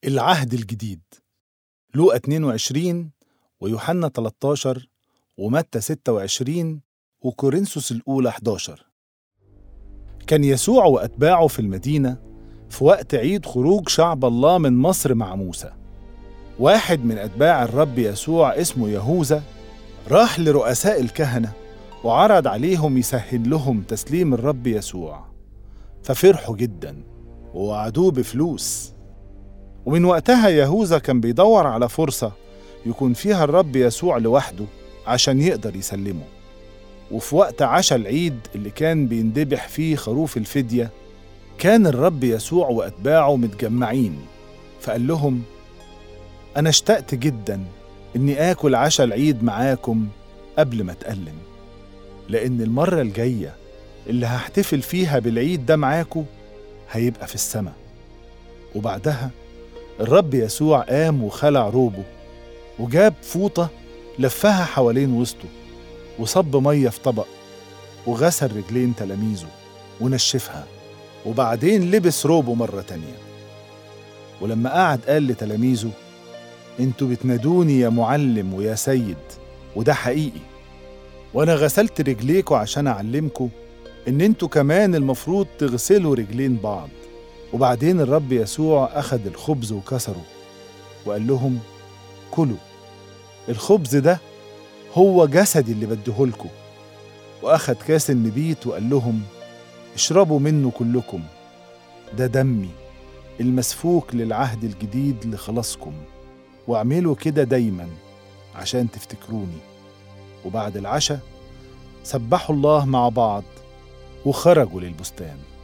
العهد الجديد لوقا 22 ويوحنا 13 ومتى 26 وكورنثوس الأولى 11 كان يسوع وأتباعه في المدينة في وقت عيد خروج شعب الله من مصر مع موسى واحد من أتباع الرب يسوع اسمه يهوذا راح لرؤساء الكهنة وعرض عليهم يسهل لهم تسليم الرب يسوع ففرحوا جدا ووعدوه بفلوس ومن وقتها يهوذا كان بيدور على فرصة يكون فيها الرب يسوع لوحده عشان يقدر يسلمه وفي وقت عشاء العيد اللي كان بيندبح فيه خروف الفدية كان الرب يسوع وأتباعه متجمعين فقال لهم أنا اشتقت جدا إني آكل عشاء العيد معاكم قبل ما أتألم لأن المرة الجاية اللي هحتفل فيها بالعيد ده معاكم هيبقى في السماء وبعدها الرب يسوع قام وخلع روبه وجاب فوطة لفها حوالين وسطه وصب مية في طبق وغسل رجلين تلاميذه ونشفها وبعدين لبس روبه مرة تانية ولما قعد قال لتلاميذه انتوا بتنادوني يا معلم ويا سيد وده حقيقي وانا غسلت رجليكوا عشان اعلمكوا ان انتوا كمان المفروض تغسلوا رجلين بعض وبعدين الرب يسوع اخد الخبز وكسره وقال لهم كلوا الخبز ده هو جسدي اللي بديهولكوا واخد كاس النبيت وقال لهم اشربوا منه كلكم ده دمي المسفوك للعهد الجديد لخلاصكم واعملوا كده دايما عشان تفتكروني وبعد العشاء سبحوا الله مع بعض وخرجوا للبستان